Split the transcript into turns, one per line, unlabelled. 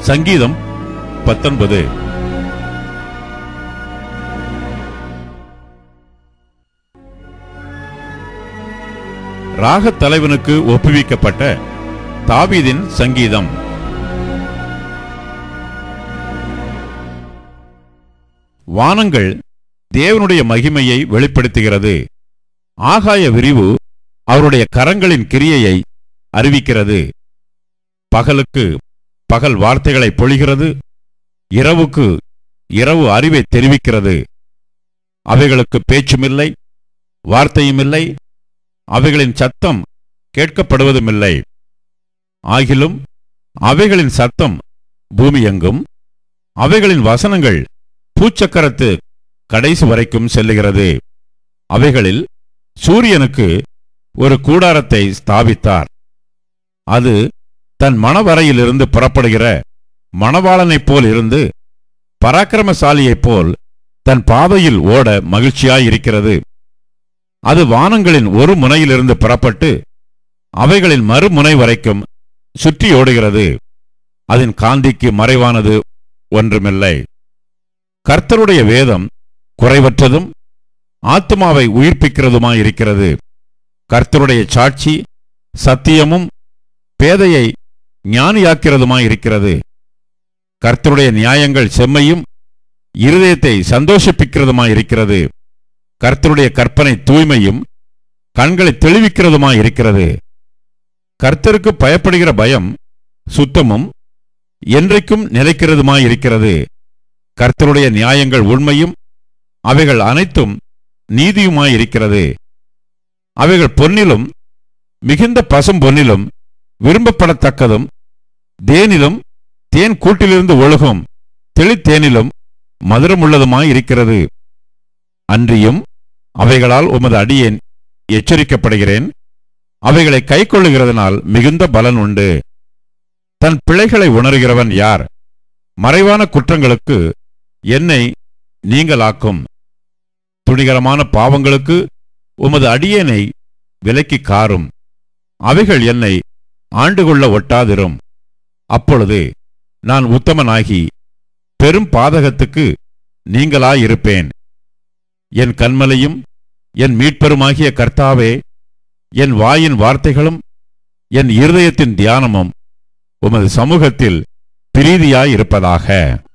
சங்கீதம் பத்தொன்பது ராகத் தலைவனுக்கு ஒப்புவிக்கப்பட்ட தாவீதின் சங்கீதம் வானங்கள் தேவனுடைய மகிமையை வெளிப்படுத்துகிறது ஆகாய விரிவு அவருடைய கரங்களின் கிரியையை அறிவிக்கிறது பகலுக்கு பகல் வார்த்தைகளை பொழிகிறது இரவுக்கு இரவு அறிவை தெரிவிக்கிறது அவைகளுக்கு பேச்சுமில்லை வார்த்தையுமில்லை அவைகளின் சத்தம் கேட்கப்படுவதுமில்லை ஆகிலும் அவைகளின் சத்தம் பூமியெங்கும் அவைகளின் வசனங்கள் பூச்சக்கரத்து கடைசி வரைக்கும் செல்லுகிறது அவைகளில் சூரியனுக்கு ஒரு கூடாரத்தை ஸ்தாபித்தார் அது தன் மணவரையிலிருந்து புறப்படுகிற மணவாளனைப் போல் இருந்து பராக்கிரமசாலியைப் போல் தன் பாதையில் ஓட மகிழ்ச்சியாயிருக்கிறது அது வானங்களின் ஒரு முனையிலிருந்து புறப்பட்டு அவைகளின் மறுமுனை வரைக்கும் சுற்றி ஓடுகிறது அதன் காந்திக்கு மறைவானது ஒன்றுமில்லை கர்த்தருடைய வேதம் குறைவற்றதும் ஆத்மாவை உயிர்ப்பிக்கிறதுமாயிருக்கிறது கர்த்தருடைய சாட்சி சத்தியமும் பேதையை ஞானியாக்கிறதுமாயிருக்கிறது கர்த்தருடைய நியாயங்கள் செம்மையும் இருதயத்தை சந்தோஷிப்பிக்கிறதுமாயிருக்கிறது கர்த்தருடைய கற்பனை தூய்மையும் கண்களை தெளிவிக்கிறதுமாயிருக்கிறது கர்த்தருக்கு பயப்படுகிற பயம் சுத்தமும் என்றைக்கும் நிலைக்கிறதுமாயிருக்கிறது கர்த்தருடைய நியாயங்கள் உண்மையும் அவைகள் அனைத்தும் நீதியுமாயிருக்கிறது அவைகள் பொன்னிலும் மிகுந்த பசும் பொன்னிலும் விரும்பப்படத்தக்கதும் தேனிலும் தேன் கூட்டிலிருந்து ஒழுகும் தெளித்தேனிலும் மதுரமுள்ளதுமாயிருக்கிறது அன்றியும் அவைகளால் உமது அடியேன் எச்சரிக்கப்படுகிறேன் அவைகளை கைக்கொள்ளுகிறதனால் மிகுந்த பலன் உண்டு தன் பிழைகளை உணர்கிறவன் யார் மறைவான குற்றங்களுக்கு என்னை நீங்களாக்கும் துணிகரமான பாவங்களுக்கு உமது அடியேனை விலக்கி காரும் அவைகள் என்னை ஆண்டுகொள்ள ஒட்டாதிரும் அப்பொழுது நான் உத்தமனாகி பெரும் பாதகத்துக்கு நீங்களாயிருப்பேன் என் கண்மலையும் என் மீட்பெருமாகிய கர்த்தாவே என் வாயின் வார்த்தைகளும் என் இருதயத்தின் தியானமும் உமது சமூகத்தில் பிரீதியாயிருப்பதாக